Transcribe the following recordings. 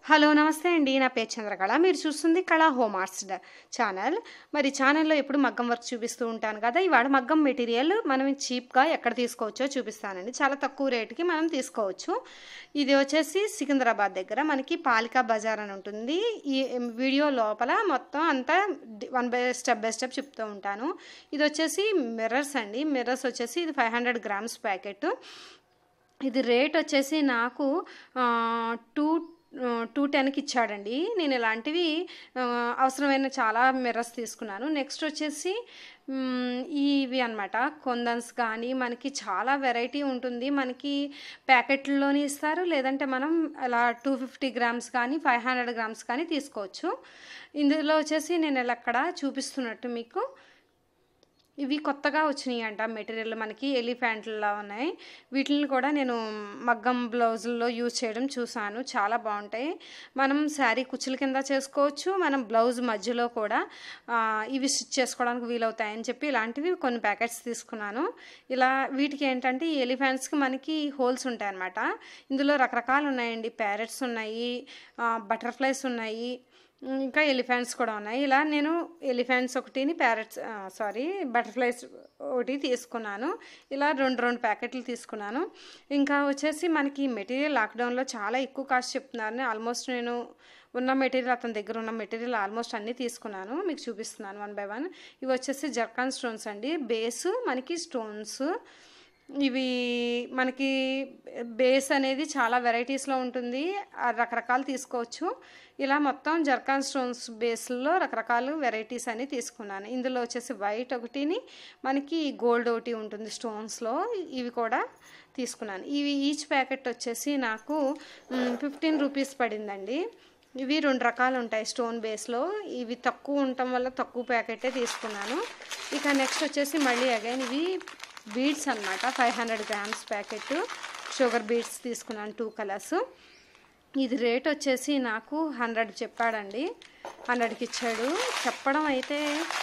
hello నమస్తే అండి నా పేరు చంద్రకళ మీరు చూస్తుంది కళా హోమ్ ఆర్ట్స్ డ- ఛానల్ మరి ఛానల్లో ఎప్పుడు మగ్గం వర్క్ చూపిస్తూ ఉంటాను కదా ఇవాళ మగ్గం మెటీరియల్ మనం చీప్గా ఎక్కడ తీసుకోవచ్చో చూపిస్తానండి చాలా తక్కువ రేటుకి మనం తీసుకోవచ్చు ఇది వచ్చేసి సికింద్రాబాద్ దగ్గర మనకి పాలికా బజార్ అని ఉంటుంది ఈ వీడియో లోపల మొత్తం అంతా one by step by step చెప్తూ ఉంటాను ఇది వచ్చేసి మిర్రర్స్ అండి మిర్రర్స్ వచ్చేసి ఇది ఫైవ్ హండ్రెడ్ గ్రామ్స్ ప్యాకెట్ ఇది రేట్ వచ్చేసి నాకు టూ టూ టెన్కి ఇచ్చాడండి నేను ఇలాంటివి ఆ, అవసరమైన చాలా మిర్రర్స్ తీసుకున్నాను నెక్స్ట్ వచ్చేసి మ్, ఇవి అనమాట కొందన్స్ కానీ మనకి చాలా వెరైటీ ఉంటుంది మనకి ప్యాకెట్లలోని ఇస్తారు లేదంటే మనం అలా టూ ఫిఫ్టీ గ్రామ్స్ కానీ ఫైవ్ హండ్రెడ్ గ్రామ్స్ కానీ తీసుకోవచ్చు ఇందులో వచ్చేసి నేను ఇలా అక్కడ చూపిస్తున్నట్టు మీకు ఇవి కొత్తగా వచ్చినాయి అంట మెటీరియల్ మనకి ఎలిఫెంట్లా ఉన్నాయి వీటిని కూడా నేను మగ్గం బ్లౌజుల్లో యూజ్ చేయడం చూసాను చాలా బాగుంటాయి మనం శారీ కుచ్చుల కింద చేసుకోవచ్చు మనం బ్లౌజ్ మధ్యలో కూడా ఆ, ఇవి స్టిచ్ చేసుకోవడానికి వీలవుతాయని చెప్పి ఇలాంటివి కొన్ని ప్యాకెట్స్ తీసుకున్నాను ఇలా వీటికి ఏంటంటే ఈ ఎలిఫెంట్స్కి మనకి హోల్స్ ఉంటాయన్నమాట ఇందులో రకరకాలు ఉన్నాయండి ప్యారెట్స్ ఉన్నాయి బటర్ఫ్లైస్ ఉన్నాయి ఇంకా ఎలిఫెంట్స్ కూడా ఉన్నాయి ఇలా నేను ఎలిఫెంట్స్ ఒకటిని ప్యారెట్స్ సారీ బటర్ఫ్లైస్ ఒకటి తీసుకున్నాను ఇలా రెండు రెండు ప్యాకెట్లు తీసుకున్నాను ఇంకా వచ్చేసి మనకి మెటీరియల్ లాక్డౌన్లో చాలా ఎక్కువ కాస్ట్ చెప్తున్నారు ఆల్మోస్ట్ నేను ఉన్న మెటీరియల్ అతని దగ్గర ఉన్న మెటీరియల్ ఆల్మోస్ట్ అన్నీ తీసుకున్నాను మీకు చూపిస్తున్నాను వన్ బై వన్ ఇవి వచ్చేసి జర్కాన్ స్టోన్స్ అండి బేసు మనకి స్టోన్స్ ఇవి మనకి బేస్ అనేది చాలా వెరైటీస్లో ఉంటుంది ఆ రకరకాలు తీసుకోవచ్చు ఇలా మొత్తం జర్కాన్ స్టోన్స్ బేస్లో రకరకాల వెరైటీస్ అని తీసుకున్నాను ఇందులో వచ్చేసి వైట్ ఒకటిని మనకి గోల్డ్ ఒకటి ఉంటుంది స్టోన్స్లో ఇవి కూడా తీసుకున్నాను ఇవి ఈచ్ ప్యాకెట్ వచ్చేసి నాకు ఫిఫ్టీన్ రూపీస్ పడిందండి ఇవి రెండు రకాలు ఉంటాయి స్టోన్ బేస్లో ఇవి తక్కువ ఉండటం వల్ల తక్కువ ప్యాకెటే తీసుకున్నాను ఇక నెక్స్ట్ వచ్చేసి మళ్ళీ అగైన్ ఇవి బీడ్స్ అనమాట five hundred grams packet sugar beads తీసుకున్నాను టూ కలర్స్ ఇది రేట్ వచ్చేసి నాకు హండ్రెడ్ చెప్పాడండి హండ్రెడ్కి ఇచ్చాడు చెప్పడం అయితే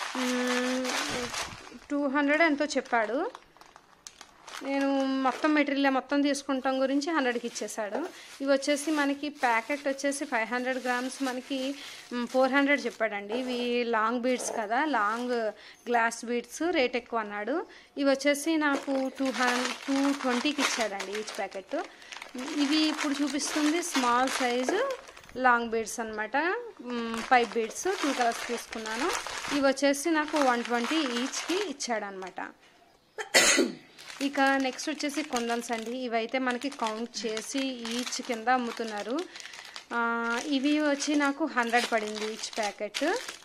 టూ హండ్రెడ్ ఎంతో చెప్పాడు నేను మొత్తం మెటీరియల్ మొత్తం తీసుకుంటాం గురించి హండ్రెడ్కి ఇచ్చేసాడు ఇవి వచ్చేసి మనకి ప్యాకెట్ వచ్చేసి ఫైవ్ హండ్రెడ్ గ్రామ్స్ మనకి ఫోర్ హండ్రెడ్ చెప్పాడండి ఇవి లాంగ్ బీడ్స్ కదా లాంగ్ గ్లాస్ బీడ్స్ రేట్ ఎక్కువ అన్నాడు ఇవి వచ్చేసి నాకు టూ హండ్రెడ్ టూ ట్వంటీకి ఇచ్చాడండి ఈచ్ ప్యాకెట్ ఇవి ఇప్పుడు చూపిస్తుంది స్మాల్ సైజు లాంగ్ బీడ్స్ అనమాట పైప్ బీడ్స్ టూ కలర్స్ తీసుకున్నాను ఇవి వచ్చేసి నాకు వన్ ట్వంటీ ఈచ్కి ఇచ్చాడనమాట ఇక నెక్స్ట్ వచ్చేసి కొందన్స్ అండి ఇవైతే మనకి కౌంట్ చేసి ఈచ్ కింద అమ్ముతున్నారు ఆ, ఇవి వచ్చి నాకు హండ్రెడ్ పడింది ఈచ్ ప్యాకెట్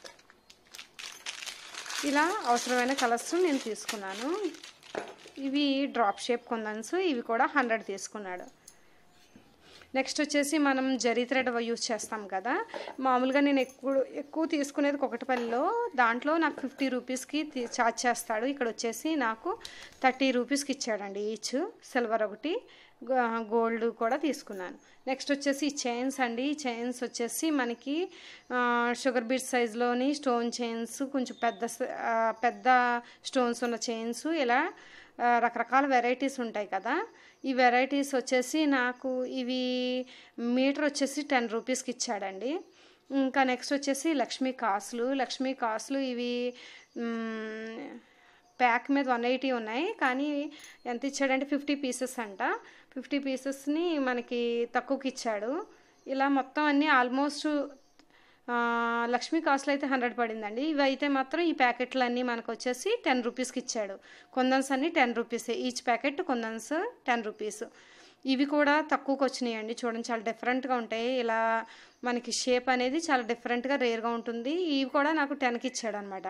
ఇలా అవసరమైన కలర్స్ నేను తీసుకున్నాను ఇవి డ్రాప్ షేప్ కొందన్స్ ఇవి కూడా హండ్రెడ్ తీసుకున్నాడు నెక్స్ట్ వచ్చేసి మనం జరీ థ్రెడ్ యూజ్ చేస్తాం కదా మామూలుగా నేను ఎక్కువ ఎక్కువ తీసుకునేది ఒకటిపల్లిలో దాంట్లో నాకు ఫిఫ్టీ రూపీస్కి ఛార్జ్ చేస్తాడు ఇక్కడ వచ్చేసి నాకు థర్టీ రూపీస్కి ఇచ్చాడండి ఈచ్ సిల్వర్ ఒకటి గో- గోల్డ్ కూడా తీసుకున్నాను నెక్స్ట్ వచ్చేసి ఈ చైన్స్ అండి ఈ చైన్స్ వచ్చేసి మనకి ఆ, షుగర్ బీట్ సైజులోని స్టోన్ చైన్స్ కొంచెం పెద్ద స- ఆ, పెద్ద స్టోన్స్ ఉన్న చైన్స్ ఇలా ఆ, రకరకాల వెరైటీస్ ఉంటాయి కదా ఈ వెరైటీస్ వచ్చేసి నాకు ఇవి మీటర్ వచ్చేసి టెన్ రూపీస్కి ఇచ్చాడండి ఇంకా నెక్స్ట్ వచ్చేసి లక్ష్మీ కాసులు లక్ష్మీ కాసులు ఇవి మ్, ప్యాక్ మీద వన్ ఎయిటీ ఉన్నాయి కానీ ఎంత ఇచ్చాడంటే ఫిఫ్టీ పీసెస్ అంట ఫిఫ్టీ పీసెస్ని మనకి తక్కువకి ఇచ్చాడు ఇలా మొత్తం అన్నీ ఆల్మోస్ట్ ఆ, లక్ష్మీ కాస్ట్లో అయితే హండ్రెడ్ పడిందండి ఇవి అయితే మాత్రం ఈ ప్యాకెట్లు అన్నీ మనకు వచ్చేసి టెన్ రూపీస్కి ఇచ్చాడు కొందన్స్ అన్నీ టెన్ రూపీసే each packet kundans ten rupees ఇవి కూడా తక్కువకి వచ్చినాయండి చూడండి చాలా డిఫరెంట్గా ఉంటాయి ఇలా మనకి షేప్ అనేది చాలా డిఫరెంట్గా రేర్గా ఉంటుంది ఇవి కూడా నాకు టెన్కి ఇచ్చాడు అనమాట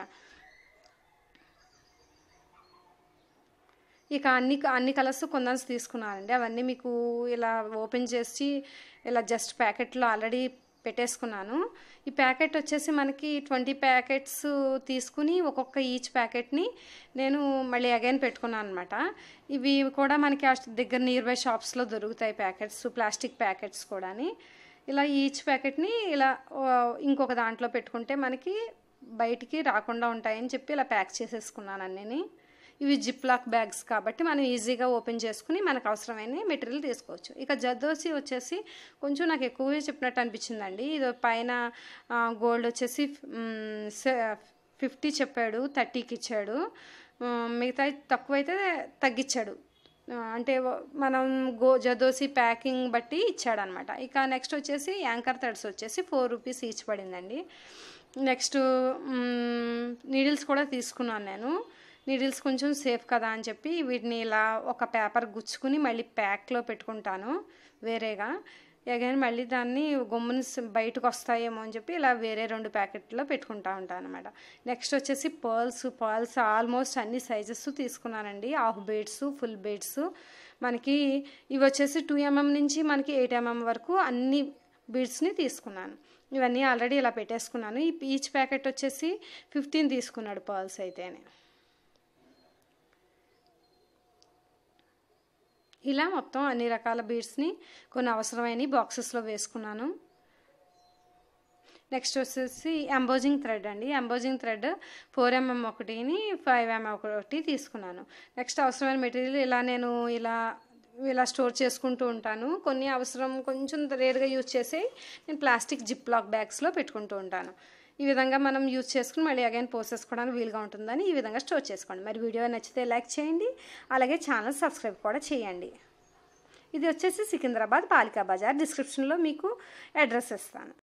ఇక అన్ని అన్ని కలర్స్ కొందన్స్ తీసుకున్నానండి అవన్నీ మీకు ఇలా ఓపెన్ చేసి ఇలా జస్ట్ ప్యాకెట్లో ఆల్రెడీ పెట్టేసుకున్నాను ఈ ప్యాకెట్ వచ్చేసి మనకి ట్వంటీ ప్యాకెట్స్ తీసుకుని ఒక్కొక్క ఈచ్ ప్యాకెట్ని నేను మళ్ళీ అగైన్ పెట్టుకున్నాను అనమాట ఇవి కూడా మనకి ఆ దగ్గర నియర్ బై షాప్స్లో దొరుకుతాయి ప్యాకెట్స్ ప్లాస్టిక్ ప్యాకెట్స్ కూడాని ఇలా ఈచ్ ప్యాకెట్ని ఇలా ఆ, ఇంకొక దాంట్లో పెట్టుకుంటే మనకి బయటికి రాకుండా ఉంటాయని చెప్పి ఇలా ప్యాక్ చేసేసుకున్నాను అన్నీ ఇవి జిప్ లాక్ బ్యాగ్స్ కాబట్టి మనం ఈజీగా ఓపెన్ చేసుకుని మనకు అవసరమైన మెటీరియల్ తీసుకోవచ్చు ఇక జర్దోసి వచ్చేసి కొంచెం నాకు ఎక్కువగా చెప్పినట్టు అనిపించిందండి ఇది పైన గోల్డ్ వచ్చేసి ఫిఫ్టీ చెప్పాడు థర్టీకి ఇచ్చాడు మిగతా తక్కువైతే తగ్గించాడు అంటే మనం గో జదోసి ప్యాకింగ్ బట్టి ఇచ్చాడనమాట ఇక నెక్స్ట్ వచ్చేసి యాంకర్ థర్డ్స్ వచ్చేసి ఫోర్ రూపీస్ ఈచ్ పడిందండి నెక్స్ట్ నీడిల్స్ కూడా తీసుకున్నాను నేను నీడిల్స్ కొంచెం సేఫ్ కదా అని చెప్పి వీటిని ఇలా ఒక పేపర్ గుచ్చుకుని మళ్ళీ ప్యాక్లో పెట్టుకుంటాను వేరేగా అగైన్ మళ్ళీ దాన్ని గమ్ముని బయటకు వస్తాయేమో అని చెప్పి ఇలా వేరే రెండు ప్యాకెట్లో పెట్టుకుంటా ఉంటాను అనమాట నెక్స్ట్ వచ్చేసి పర్ల్స్ పర్ల్స్ ఆల్మోస్ట్ అన్ని సైజెస్ తీసుకున్నానండి హాఫ్ బీడ్స్ ఫుల్ బీడ్స్ మనకి ఇవి వచ్చేసి టూ ఎంఎం నుంచి మనకి ఎయిట్ ఎంఎం వరకు అన్ని బీడ్స్ని తీసుకున్నాను ఇవన్నీ ఆల్రెడీ ఇలా పెట్టేసుకున్నాను ఈ ఈచ్ ప్యాకెట్ వచ్చేసి ఫిఫ్టీన్ తీసుకున్నాడు పర్ల్స్ అయితేనే ఇలా మొత్తం అన్ని రకాల బీడ్స్ని కొన్ని అవసరమైన బాక్సెస్లో వేసుకున్నాను నెక్స్ట్ వచ్చేసి ఎంబోజింగ్ థ్రెడ్ అండి ఎంబోజింగ్ థ్రెడ్ ఫోర్ ఎంఎం ఒకటిని ఫైవ్ ఎంఎం ఒకటి తీసుకున్నాను నెక్స్ట్ అవసరమైన మెటీరియల్ ఇలా నేను ఇలా ఇలా స్టోర్ చేసుకుంటూ ఉంటాను కొన్ని అవసరం కొంచెం రేర్గా యూజ్ చేసి నేను ప్లాస్టిక్ జిప్ లాక్ బ్యాగ్స్లో పెట్టుకుంటూ ఉంటాను ఈ విధంగా మనం యూజ్ చేసుకుని మళ్ళీ అగైన్ పోసేసుకోవడానికి వీలుగా ఉంటుందని ఈ విధంగా స్టోర్ చేసుకోండి మరి వీడియో నచ్చితే లైక్ చేయండి అలాగే ఛానల్ సబ్స్క్రైబ్ కూడా చేయండి ఇది వచ్చేసి సికింద్రాబాద్ పాలికా బజార్ డిస్క్రిప్షన్లో మీకు అడ్రస్ ఇస్తాను